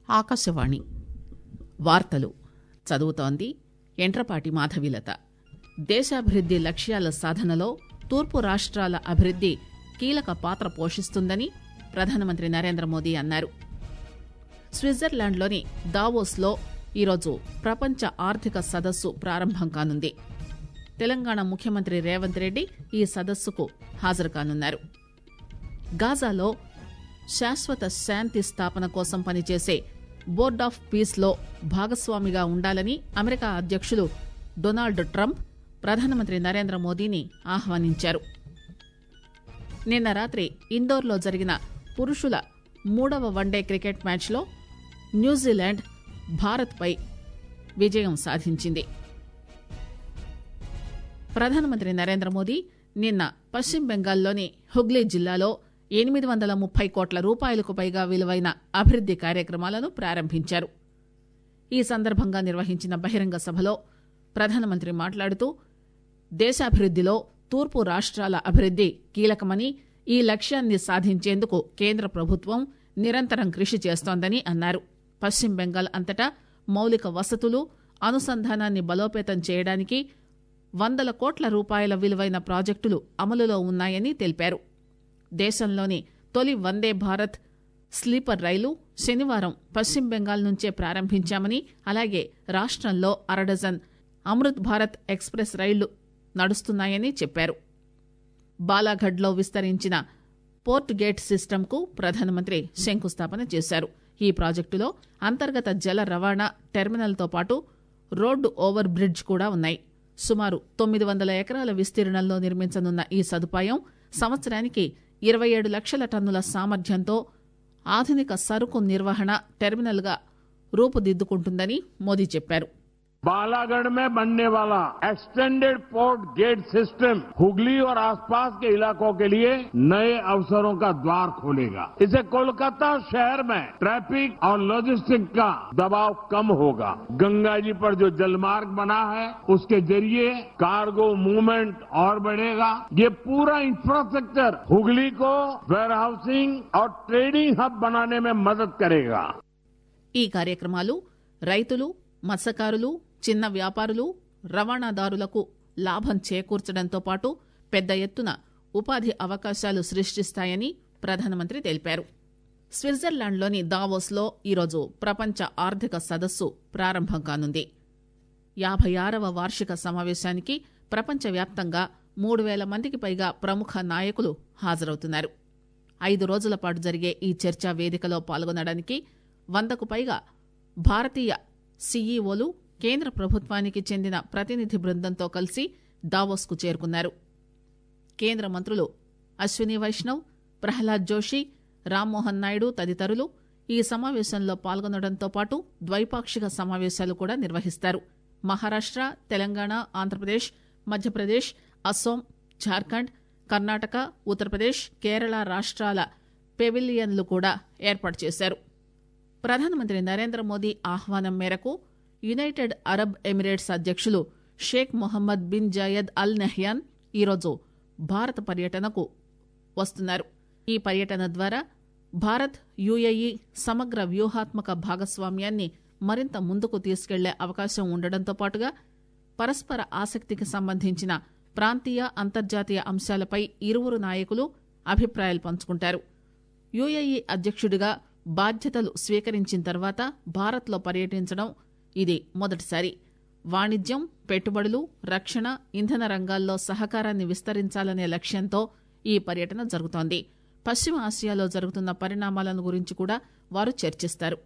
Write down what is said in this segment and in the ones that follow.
ఆకాశవాణి వార్తలు చదువుతోంది ఎంట్రపాటి మాధవీలత దేశాభివృద్ది లక్ష్యాల సాధనలో తూర్పు రాష్ట్రాల అభివృద్ది కీలక పాత్ర పోషిస్తుందని ప్రధానమంత్రి నరేంద్ర మోదీ అన్నారు స్విట్జర్లాండ్లోని దావోస్లో ఈరోజు ప్రపంచ ఆర్థిక సదస్సు ప్రారంభం కానుంది తెలంగాణ ముఖ్యమంత్రి రేవంత్ రెడ్డి ఈ సదస్సుకు హాజరు కానున్నారు గాజాలో శాశ్వత శాంతి స్థాపన కోసం పనిచేసే బోర్డ్ ఆఫ్ పీస్ లో భాగస్వామిగా ఉండాలని అమెరికా అధ్యక్షులు డొనాల్డ్ ట్రంప్ ప్రధానమంత్రి నరేంద్ర మోదీని ఆహ్వానించారు నిన్న రాత్రి ఇందోర్లో జరిగిన పురుషుల మూడవ వన్డే క్రికెట్ మ్యాచ్లో న్యూజిలాండ్ భారత్పై విజయం సాధించింది ప్రధానమంత్రి నరేంద్ర మోదీ నిన్న పశ్చిమ బెంగాల్లోని హుగ్లీ జిల్లాలో ఎనిమిది వందల ముప్పై కోట్ల రూపాయలకు పైగా విలువైన అభివృద్ది కార్యక్రమాలను ప్రారంభించారు ఈ సందర్భంగా నిర్వహించిన బహిరంగ సభలో ప్రధానమంత్రి మాట్లాడుతూ దేశాభివృద్దిలో తూర్పు రాష్ట్రాల అభివృద్ది కీలకమని ఈ లక్ష్యాన్ని సాధించేందుకు కేంద్ర ప్రభుత్వం నిరంతరం కృషి చేస్తోందని అన్నారు పశ్చిమ బెంగాల్ అంతటా మౌలిక వసతులు అనుసంధానాన్ని బలోపేతం చేయడానికి వందల కోట్ల రూపాయల విలువైన ప్రాజెక్టులు అమలులో ఉన్నాయని తెలిపారు దేశంలోని తొలి వందే భారత్ స్లీపర్ రైలు శనివారం పశ్చిమ బెంగాల్ నుంచే ప్రారంభించామని అలాగే రాష్టంలో అరడజన్ అమృత్ భారత్ ఎక్స్ప్రెస్ రైళ్లు నడుస్తున్నాయని చెప్పారు బాలాఘడ్లో విస్తరించిన పోర్ట్ గేట్ సిస్టమ్కు ప్రధానమంత్రి శంకుస్థాపన చేశారు ఈ ప్రాజెక్టులో అంతర్గత జల రవాణా టెర్మినల్తో పాటు రోడ్డు ఓవర్ బ్రిడ్జ్ కూడా ఉన్నాయి సుమారు తొమ్మిది వందల ఎకరాల విస్తీర్ణంలో నిర్మించనున్న ఈ సదుపాయం సంవత్సరానికి ఇరవై ఏడు లక్షల టన్నుల సామర్థ్యంతో ఆధునిక సరుకు నిర్వహణ టెర్మినల్గా రూపుదిద్దుకుంటుందని మోదీ చెప్పారు बालागढ़ में बनने वाला extended port gate system Hooghly और आसपास के इलाकों के लिए नए अवसरों का द्वार खोलेगा इससे कोलकाता शहर में ट्रैफिक और लॉजिस्टिक का दबाव कम होगा गंगा जी पर जो जलमार्ग बना है उसके जरिए कार्गो मूवमेंट और बढ़ेगा ये पूरा इंफ्रास्ट्रक्चर हुगली को वेयर हाउसिंग और ट्रेडिंग हब बनाने में मदद करेगा ఈ కార్యక్రమాలు రైతులు మత్స్యకారులు చిన్న వ్యాపారులు రవాణాదారులకు లాభం చేకూర్చడంతో పాటు పెద్ద ఎత్తున ఉపాధి అవకాశాలు సృష్టిస్తాయని ప్రధానమంత్రి తెలిపారు స్విట్జర్లాండ్లోని దావోస్లో ఈరోజు ప్రపంచ ఆర్థిక సదస్సు ప్రారంభం కానుంది యాభై ఆరవ వార్షిక సమావేశానికి ప్రపంచవ్యాప్తంగా మూడు వేల మందికి పైగా ప్రముఖ నాయకులు హాజరవుతున్నారు ఐదు రోజుల పాటు జరిగే ఈ చర్చా వేదికలో పాల్గొనడానికి వందకు పైగా భారతీయ సీఈఓలు కేంద్ర ప్రభుత్వానికి చెందిన ప్రతినిధి బృందంతో కలిసి దావోస్కు చేరుకున్నారు కేంద్ర మంత్రులు అశ్విని వైష్ణవ్ ప్రహ్లాద్ జోషి రామ్మోహన్ నాయుడు తదితరులు ఈ సమావేశంలో పాల్గొనడంతో పాటు ద్వైపాక్షిక సమావేశాలు కూడా నిర్వహిస్తారు మహారాష్ట తెలంగాణ ఆంధ్రప్రదేశ్ మధ్యప్రదేశ్ అస్సోం జార్ఖండ్ కర్ణాటక ఉత్తరప్రదేశ్ కేరళ రాష్ట్రాల పెవిలియన్లు కూడా ఏర్పాటు చేశారు ప్రధానమంత్రి నరేంద్ర మోదీ ఆహ్వానం మేరకు యునైటెడ్ అరబ్ ఎమిరేట్స్ అధ్యక్షులు Sheikh Mohamed bin Zayed Al Nahyan ఈరోజు భారత పర్యటనకు వస్తున్నారు ఈ పర్యటన ద్వారా భారత్ యుఏఈ సమగ్ర వ్యూహాత్మక భాగస్వామ్యాన్ని మరింత ముందుకు తీసుకెళ్లే అవకాశం ఉండడంతో పాటుగా పరస్పర ఆసక్తికి సంబంధించిన ప్రాంతీయ అంతర్జాతీయ అంశాలపై ఇరువురు నాయకులు అభిప్రాయాలు పంచుకుంటారు యుఏఈ అధ్యక్షుడిగా బాధ్యతలు స్వీకరించిన తర్వాత భారత్లో పర్యటించడం ఇది మొదటిసారి వాణిజ్యం పెట్టుబడులు రక్షణ ఇంధన రంగాల్లో సహకారాన్ని విస్తరించాలనే లక్ష్యంతో ఈ పర్యటన జరుగుతోంది పశ్చిమ ఆసియాలో జరుగుతున్న పరిణామాలను గురించి కూడా వారు చర్చిస్తారు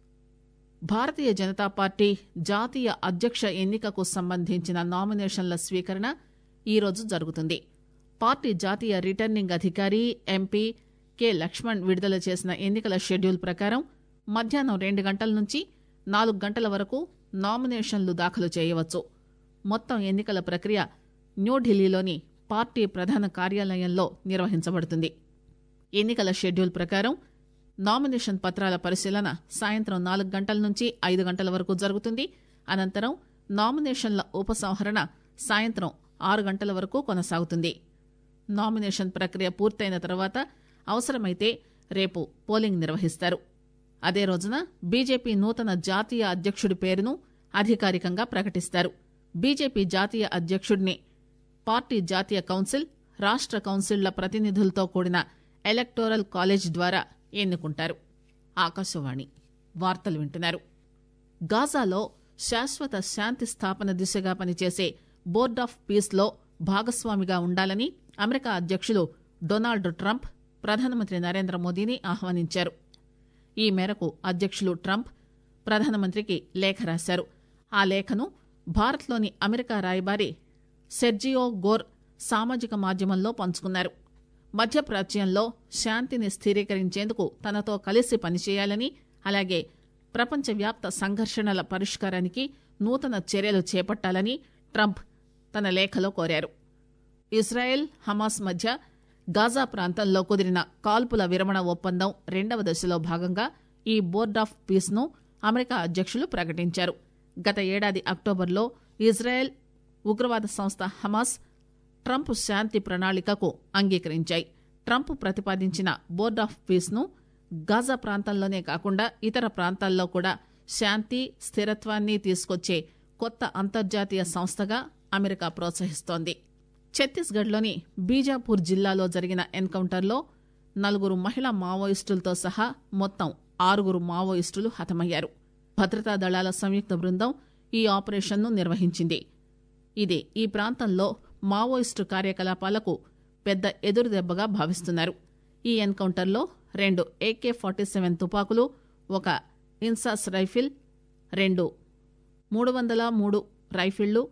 భారతీయ జనతా పార్టీ జాతీయ అధ్యక్ష ఎన్నికకు సంబంధించిన నామినేషన్ల స్వీకరణ ఈరోజు జరుగుతుంది పార్టీ జాతీయ రిటర్నింగ్ అధికారి ఎంపీ కె లక్ష్మణ్ విడుదల చేసిన ఎన్నికల షెడ్యూల్ ప్రకారం మధ్యాహ్నం రెండు గంటల నుంచి నాలుగు గంటల వరకు నామినేషన్లు దాఖలు చేయవచ్చు మొత్తం ఎన్నికల ప్రక్రియ న్యూఢిల్లీలోని పార్టీ ప్రధాన కార్యాలయంలో నిర్వహించబడుతుంది ఎన్నికల షెడ్యూల్ ప్రకారం నామినేషన్ పత్రాల పరిశీలన సాయంత్రం నాలుగు గంటల నుంచి ఐదు గంటల వరకు జరుగుతుంది అనంతరం నామినేషన్ల ఉపసంహరణ సాయంత్రం ఆరు గంటల వరకు కొనసాగుతుంది నామినేషన్ ప్రక్రియ పూర్తయిన తర్వాత అవసరమైతే రేపు పోలింగ్ నిర్వహిస్తారు అదే రోజున బీజేపీ నూతన జాతీయ అధ్యక్షుడి పేరును అధికారికంగా ప్రకటిస్తారు బీజేపీ జాతీయ అధ్యక్షుడిని పార్టీ జాతీయ కౌన్సిల్ రాష్ట కౌన్సిళ్ల ప్రతినిధులతో కూడిన ఎలక్టోరల్ కాలేజ్ ద్వారా ఎన్నుకుంటారు ఆకాశవాణి వార్తలు వింటున్నారు గాజాలో శాశ్వత శాంతి స్థాపన దిశగా పనిచేసే బోర్డ్ ఆఫ్ పీస్ లో భాగస్వామిగా ఉండాలని అమెరికా అధ్యక్షులు డొనాల్డ్ ట్రంప్ ప్రధానమంత్రి నరేంద్ర మోదీని ఆహ్వానించారు ఈ మేరకు అధ్యక్షులు ట్రంప్ ప్రధానమంత్రికి లేఖ రాశారు ఆ లేఖను భారత్లోని అమెరికా రాయబారి సెర్జియో గోర్ సామాజిక మాధ్యమంలో పంచుకున్నారు మధ్యప్రాచ్యంలో శాంతిని స్థిరీకరించేందుకు తనతో కలిసి పనిచేయాలని అలాగే ప్రపంచవ్యాప్త సంఘర్షణల పరిష్కారానికి నూతన చర్యలు చేపట్టాలని ట్రంప్ తన లేఖలో కోరారు ఇజ్రాయెల్ హమాస్ మధ్య గాజా ప్రాంతంలో కుదిరిన కాల్పుల విరమణ ఒప్పందం రెండవ దశలో భాగంగా ఈ బోర్డ్ ఆఫ్ పీస్ ను అమెరికా అధ్యక్షులు ప్రకటించారు గత ఏడాది అక్టోబర్లో ఇజ్రాయెల్ ఉగ్రవాద సంస్థ హమాస్ ట్రంప్ శాంతి ప్రణాళికకు అంగీకరించాయి ట్రంప్ ప్రతిపాదించిన బోర్డ్ ఆఫ్ పీస్ ను గాజా ప్రాంతంలోనే కాకుండా ఇతర ప్రాంతాల్లో కూడా శాంతి స్థిరత్వాన్ని తీసుకొచ్చే కొత్త అంతర్జాతీయ సంస్థగా అమెరికా ప్రోత్సహిస్తోంది ఛత్తీస్గఢ్లోని బీజాపూర్ జిల్లాలో జరిగిన ఎన్కౌంటర్లో నలుగురు మహిళా మావోయిస్టులతో సహా మొత్తం ఆరుగురు మావోయిస్టులు హతమయ్యారు భద్రతా దళాల సంయుక్త బృందం ఈ ఆపరేషన్ను నిర్వహించింది ఇది ఈ ప్రాంతంలో మావోయిస్టు కార్యకలాపాలకు పెద్ద ఎదురుదెబ్బగా భావిస్తున్నారు ఈ ఎన్కౌంటర్లో రెండు ఏకే ఫార్టీ సెవెన్ తుపాకులు ఒక ఇన్సాస్ రైఫిల్ రెండు మూడు వందల మూడు రైఫిళ్లు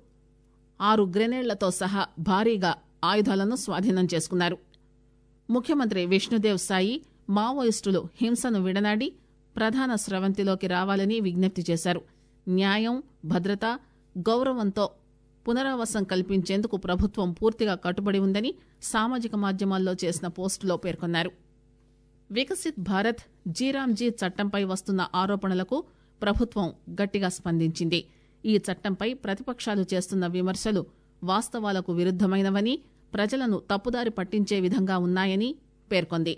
ఆరు గ్రెనేడ్లతో సహా భారీగా ఆయుధాలను స్వాధీనం చేసుకున్నారు ముఖ్యమంత్రి విష్ణుదేవ్ సాయి మావోయిస్టులు హింసను విడనాడి ప్రధాన స్రవంతిలోకి రావాలని విజ్ఞప్తి చేశారు న్యాయం భద్రత గౌరవంతో పునరావాసం కల్పించేందుకు ప్రభుత్వం పూర్తిగా కట్టుబడి ఉందని సామాజిక మాధ్యమాల్లో చేసిన పోస్టులో పేర్కొన్నారు వికసిత్ భారత్ జీరాంజీ చట్టంపై వస్తున్న ఆరోపణలకు ప్రభుత్వం గట్టిగా స్పందించింది ఈ చట్టంపై ప్రతిపక్షాలు చేస్తున్న విమర్శలు వాస్తవాలకు విరుద్దమైనవని ప్రజలను తప్పుదారి పట్టించే విధంగా ఉన్నాయని పేర్కొంది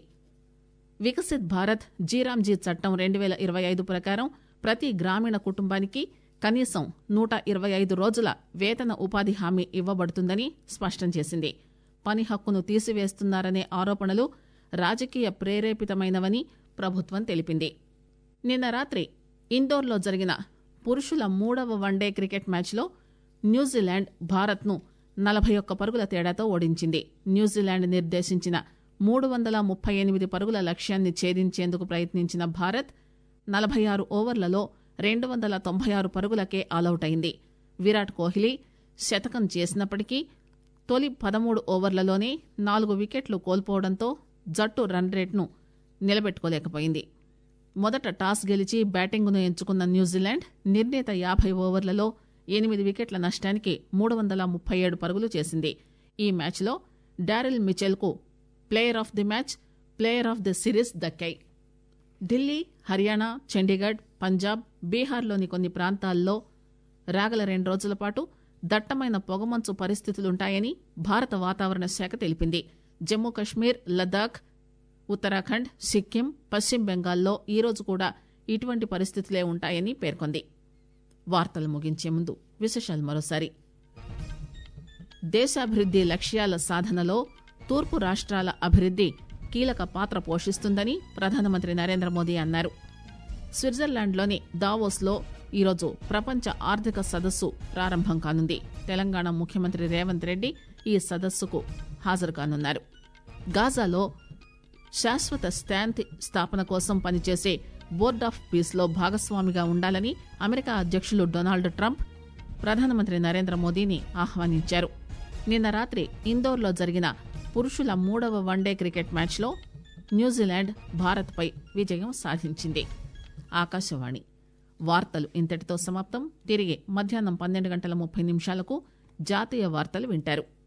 వికసిత్ భారత్ జీరాంజీ చట్టం రెండు వేల ఇరవై ఐదు ప్రకారం ప్రతి గ్రామీణ కుటుంబానికి కనీసం నూట ఇరవై ఐదు రోజుల వేతన ఉపాధి హామీ ఇవ్వబడుతుందని స్పష్టం చేసింది పని హక్కును తీసివేస్తున్నారనే ఆరోపణలు రాజకీయ ప్రేరేపితమైనవని ప్రభుత్వం తెలిపింది నిన్న రాత్రి ఇందోర్లో జరిగిన పురుషుల మూడవ వన్డే క్రికెట్ మ్యాచ్లో న్యూజిలాండ్ భారత్ను నలభై ఒక్క పరుగుల తేడాతో ఓడించింది న్యూజిలాండ్ నిర్దేశించిన మూడు వందల ముప్పై ఎనిమిది పరుగుల లక్ష్యాన్ని ఛేదించేందుకు ప్రయత్నించిన భారత్ నలభై ఆరు ఓవర్లలో రెండు వందల తొంభై ఆరు పరుగులకే ఆలౌట్ అయింది విరాట్ కోహ్లీ శతకం చేసినప్పటికీ తొలి పదమూడు ఓవర్లలోనే నాలుగు వికెట్లు కోల్పోవడంతో జట్టు రన్ రేట్ను నిలబెట్టుకోలేకపోయింది మొదట టాస్ గెలిచి బ్యాటింగ్ను ఎంచుకున్న న్యూజిలాండ్ నిర్ణీత యాభై ఓవర్లలో ఎనిమిది వికెట్ల నష్టానికి మూడు వందల ముప్పై ఏడు పరుగులు చేసింది ఈ మ్యాచ్లో డారెల్ మిచెల్కు player of the match player of the series దక్కాయి ఢిల్లీ హర్యానా చండీగఢ్ పంజాబ్ బీహార్లోని కొన్ని ప్రాంతాల్లో రాగల రెండు రోజుల పాటు దట్టమైన పొగమంచు పరిస్థితులుంటాయని భారత వాతావరణ శాఖ తెలిపింది జమ్మూ కశ్మీర్ లద్దాఖ్ ఉత్తరాఖండ్ సిక్కిం పశ్చిమ బెంగాల్లో ఈరోజు కూడా ఇటువంటి పరిస్థితులే ఉంటాయని పేర్కొంది వార్తలు ముగించే ముందు విశేషాలు మరోసారి దేశాభివృద్ది లక్ష్యాల సాధనలో తూర్పు రాష్ట్రాల అభివృద్ది కీలక పాత్ర పోషిస్తుందని ప్రధానమంత్రి నరేంద్ర మోదీ అన్నారు స్విట్జర్లాండ్లోని దావోస్లో ఈరోజు ప్రపంచ ఆర్థిక సదస్సు ప్రారంభం కానుంది తెలంగాణ ముఖ్యమంత్రి రేవంత్ రెడ్డి ఈ సదస్సుకు హాజరు కానున్నారు గాజాలో శాశ్వత శాంతి స్థాపన కోసం పనిచేసే బోర్డ్ ఆఫ్ పీస్లో భాగస్వామిగా ఉండాలని అమెరికా అధ్యక్షులు డొనాల్డ్ ట్రంప్ ప్రధానమంత్రి నరేంద్ర మోదీని ఆహ్వానించారు నిన్న రాత్రి ఇందోర్లో జరిగిన పురుషుల మూడవ వన్డే క్రికెట్ మ్యాచ్లో న్యూజిలాండ్ భారత్పై విజయం సాధించింది ఆకాశవాణి వార్తలు ఇంతటితో సమాప్తం తిరిగి మధ్యాహ్నం పన్నెండు గంటల ముప్పై నిమిషాలకు జాతీయ వార్తలు వింటారు